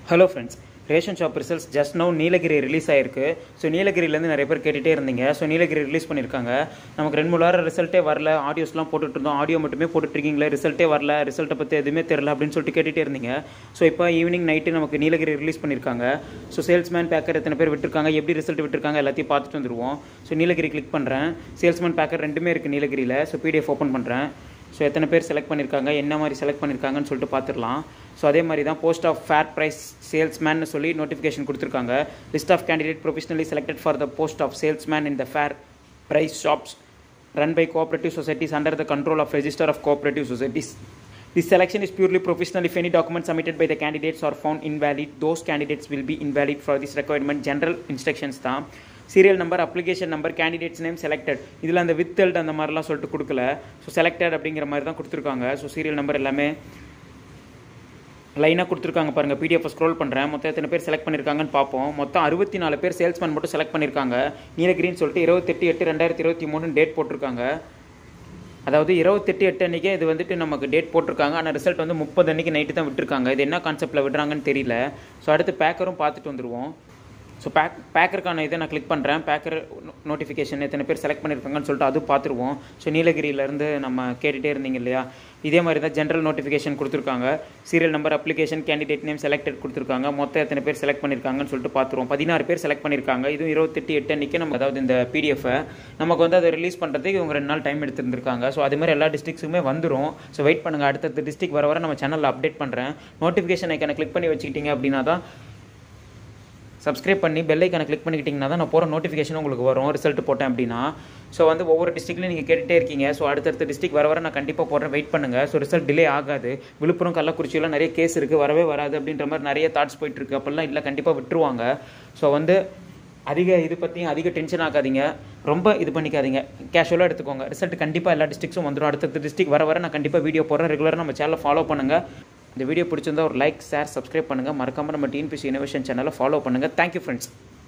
hello friends ration shop results just now Nilgiri release ஆயிருக்கு so நீலகிரிலேருந்து நிறைய பேர் கேட்டுகிட்டே இருந்தீங்க ஸோ நீலகிரி ரிலீஸ் பண்ணியிருக்காங்க நமக்கு ரெண்டு மூணு வாரம் ரிசல்ட்டே வரல ஆடியோஸ்லாம் போட்டுட்டு இருந்தோம் ஆடியோ மட்டுமே போட்டுட்ருக்கீங்களே ரிசல்ட்டே வரல ரிசல்ட்டை பற்றி எதுவுமே தெரில அப்படின்னு சொல்லிட்டு கேட்டுகிட்டே இருந்தீங்க ஸோ இப்போ ஈவினிங் நைட்டு நமக்கு நீலகிரி ரிலீஸ் பண்ணியிருக்காங்க ஸோ சேல்ஸ்மேன் பேக்கர் எத்தனை பேர் விட்டுருக்காங்க எப்படி ரிசல்ட் விட்டுருக்காங்க எல்லாத்தையும் பார்த்துட்டு வந்துருவோம் ஸோ நீலகிரி கிளிக் பண்ணுறேன் சேல்ஸ்மேன் பேக்கர் ரெண்டுமே இருக்குது நீலகிரியில் ஸோ பிடிஎஃப் ஓப்பன் பண்ணுறேன் ஸோ எத்தனை பேர் செலக்ட் பண்ணியிருக்காங்க என்ன மாதிரி செலக்ட் பண்ணியிருக்காங்கன்னு சொல்லிட்டு பார்த்துடலாம் ஸோ அதே மாதிரி தான் post of fair price salesman சொல்லி நோட்டிஃபிகேஷன் கொடுத்துருக்காங்க list of candidate professionally selected for the post of salesman in the fair price shops run by cooperative societies under the control of register of cooperative societies this selection is purely professional if any documents submitted by the candidates are found invalid those candidates will be invalid for this requirement general instructions தான் serial number application number candidates name selected இதில் அந்த with held அந்த மாதிரிலாம் சொல்லிட்டு கொடுக்கல so selected அப்படிங்கிற மாதிரி தான் கொடுத்துருக்காங்க ஸோ சீரியல் நம்பர் எல்லாமே லைனாக கொடுத்துருக்காங்க பாருங்கள் பிடிஎஃப் ஸ்க்ரோல் பண்ணுறேன் மொத்தம் எத்தனை பேர் செலக்ட் பண்ணியிருக்காங்கன்னு பார்ப்போம் மொத்தம் அறுபத்தி நாலு பேர் சேல்ஸ்மேன் மட்டும் செலக்ட் பண்ணியிருக்காங்க நீலகிரின்னு சொல்லிட்டு இருபத்தெட்டு எட்டு ரெண்டாயிரத்தி இருபத்தி மூணு டேட் போட்டிருக்காங்க அதாவது இருபத்தெட்டு எட்டு அன்றைக்கே இது வந்துட்டு நமக்கு டேட் போட்டிருக்காங்க ஆனால் ரிசல்ட் வந்து முப்பது அன்றைக்கி நைட்டு தான் விட்டுருக்காங்க இது என்ன கான்செப்ட்டில் விடுறாங்கன்னு தெரியல ஸோ அடுத்து பேக்கரும் பார்த்துட்டு வந்துடுவோம் ஸோ பேக் பேக்கருக்கான இதை நான் கிளிக் பண்ணுறேன் பேக்கர் நோட்டிஃபிகேஷன் எத்தனை பேர் செலக்ட் பண்ணியிருக்காங்கன்னு சொல்லிட்டு அது பார்த்துருவோம் ஸோ நீலகிரியிலேருந்து நம்ம கேட்டுகிட்டே இருந்தீங்க இல்லையா இதே மாதிரி தான் ஜென்ரல் நோட்டிஃபிகேஷன் கொடுத்துருக்காங்க serial number application candidate name selected கொடுத்துருக்காங்க மொத்தம் எத்தனை பேர் செலக்ட் பண்ணியிருக்காங்கன்னு சொல்லிட்டு பார்த்துருவோம் பதினாறு பேர் செலக்ட் பண்ணியிருக்காங்க இதுவும் இருபத்தெட்டு எட்டு அன்றைக்கி நம்ம அதாவது இந்த பிடிஎஃபை நமக்கு வந்து அதை ரிலீஸ் பண்ணுறதுக்கு இவங்க ரெண்டு நாள் டைம் எடுத்துருந்துருக்காங்க ஸோ அது மாதிரி எல்லா டிஸ்ட்ரிக்ஸுமே வந்துடும் ஸோ வெயிட் பண்ணுங்கள் அடுத்தடுத்த டிஸ்ட்ரிக் வர வர நம்ம சேனலில் அப்டேட் பண்ணுறேன் நோட்டிஃபிகேஷன் ஐக்கனை கிளிக் பண்ணி வச்சுக்கிட்டீங்க அப்படின்னா தான் சப்ஸ்கிரைப் பண்ணி பெல் ஐக்கனை கிளிக் பண்ணிக்கிட்டிங்கன்னா தான் நான் போகிற நோட்டிஃபிகேஷன் உங்களுக்கு வரும் ரிசல்ட் போட்டேன் அப்படின்னா ஸோ வந்து ஒவ்வொரு டிஸ்ட்ரிக்ட்லையும் நீங்கள் கேட்டுகிட்டே இருக்கீங்க ஸோ அடுத்தடுத்த டிஸ்ட்ரிக் வர வர நான் கண்டிப்பாக போடுறேன் வெயிட் பண்ணுங்கள் ஸோ ரிசல்ட் டிலே ஆகாது விழுப்புரம் கள்ளக்குறிச்சியெல்லாம் நிறைய கேஸ் இருக்குது வரவே வராது அப்படின்ற மாதிரி நிறைய தாட்ஸ் போயிட்டுருக்கு அப்போல்லாம் இல்லை கண்டிப்பாக விட்டுருவாங்க ஸோ வந்து அதிக இது பற்றியும் அதிக டென்ஷன் ஆகாதீங்க ரொம்ப இது பண்ணிக்காதீங்க கேஷுவலாக எடுத்துக்கோங்க ரிசல்ட் கண்டிப்பாக எல்லா டிஸ்ட்ரிக்ஸும் வந்துடும் அடுத்தடுத்த டிஸ்ட்ரிக் வர வர நான் கண்டிப்பாக வீடியோ போடுறேன் ரெகுலராக நம்ம சேனலை ஃபாலோ பண்ணுங்கள் இந்த வீடியோ பிடிச்சிருந்தா ஒரு லைக் ஷேர் சப்ஸ்கிரைப் பண்ணுங்கள் மறக்காமல் நம்ம டிஎன்பிசி இனோவேஷன் சேனலை ஃபாலோ பண்ணுங்கள் தேங்க்யூ ஃப்ரெண்ட்ஸ்